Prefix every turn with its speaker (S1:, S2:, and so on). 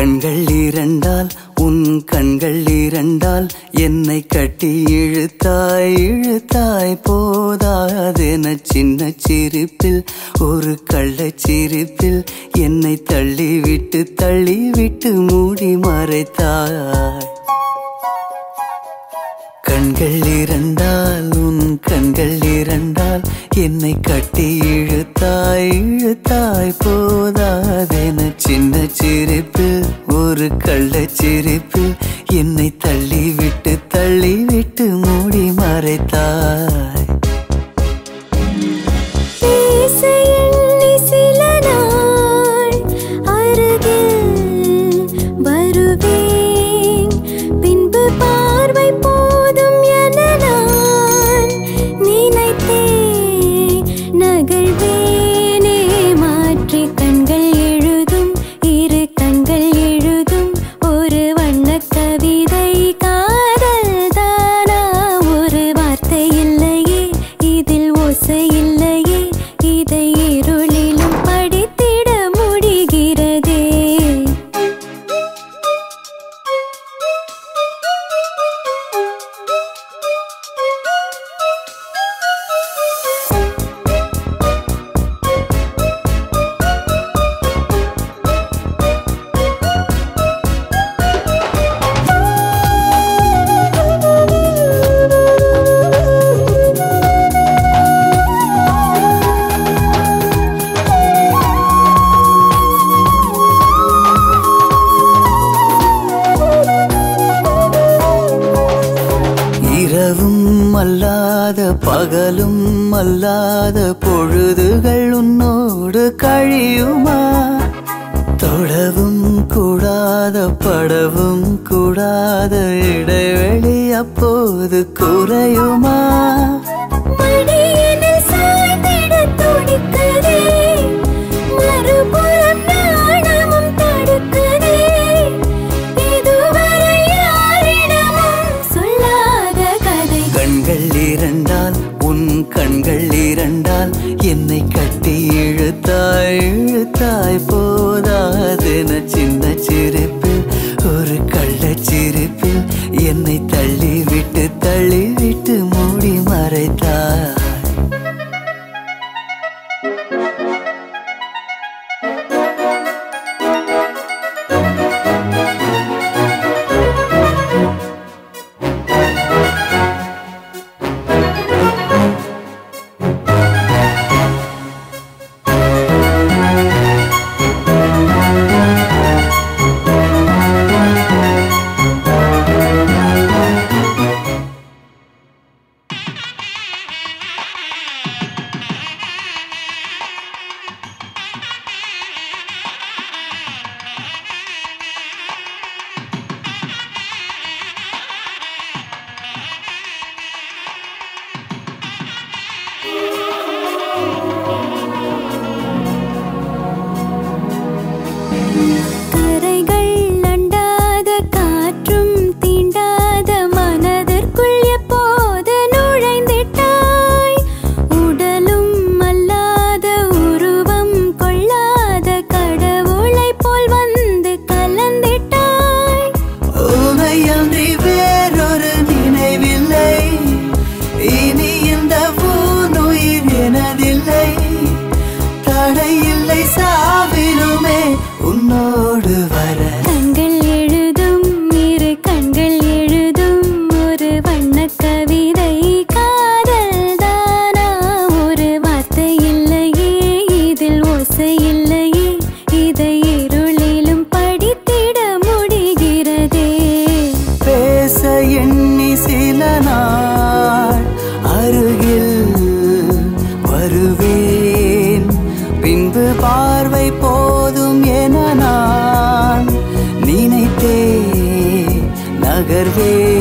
S1: கண்கள் இரண்டால் உன் கண்கள் இரண்டால் என்னை கட்டி இழுத்தாய் இழுத்தாய் போதாதென சின்ன சிரிப்பில் ஒரு கள்ளச் சிரிப்பில் என்னை தள்ளிவிட்டு தள்ளிவிட்டு மூடி மறைத்தாய் கண்கள் இரண்டால் உன் கண்கள் இரண்டால் என்னை கட்டி இழுத்தாய் இழுத்தாய் போதாதென சின்ன சிரிப்பில் ஒரு கள்ளச் சிரிப்பில் என்னை தள்ளிவிட்டு தள்ளிவிட்டு மூடி மறைத்தாய்
S2: பேச எண்ணி சில நாள் அருகில் வருவேன் பின்பு பார்வை போதும் என நான் நினைத்தேன் நகழ்வேனே மாற்றி கண்கள் எழுதும் இரு கண்கள் எழுதும் ஒரு வண்ணக் கவிதை காதல் தானா ஒரு வார்த்தை இல்லையே இதில் ஓசை இல்லையே இதை இருளிலும் படித்திட முடிகிறதே
S1: இரவும் அல்லாத பகலும் அல்லாத பொழுதுகள் உன்னோடு கழியுமா தொடவும் கூடாத படவும் கூடாத இடைவெளி அப்போது குறையுமா
S2: மடியினில் சாய்ந்திடத் துடிக்குதே. மறுபுறம் நாணமும் தடுக்குதே. இதுவரை யாரிடமும் சொல்லாத கதை
S1: கண்கள் இரண்டால் உன் கண்கள் இரண்டால் என்னை கட்டி இழுத்தாய் இழுத்தாய் போதாதென சின்ன சிரிப்பில் ஒரு கள்ளச் சிரிப்பில் என்னை தள்ளிவிட்டு தள்ளிவிட்டு மூடி மறைத்தாய்
S2: கரைகள் அண்டாத காற்றும் தீண்டாத மனதிற்குள் எப்போது நுழைந்திட்டாய் உடலும் அல்லாத உருவம் கொள்ளாத கடவுளைப் போல் வந்து கலந்திட்டாய்
S1: உனையன்றி வேறொரு நினைவில்லை இனி இந்த பூனுயிர் எனதில்லை தடையில்லை சாவிலுமே உன்னோடு வர
S2: கண்கள் எழுதும் இரு கண்கள் எழுதும் ஒரு வண்ணக் கவிதை காதல் தானா ஒரு வார்த்தை இல்லையே இதில் ஓசை இல்லையே இதை இருளிலும் படித்திட முடிகிறதே
S1: பேச எண்ணி சில நாள் அருகில் வருவேன் பின்பு பார்வை போதும் என நான் நினைத்தே நகர்வே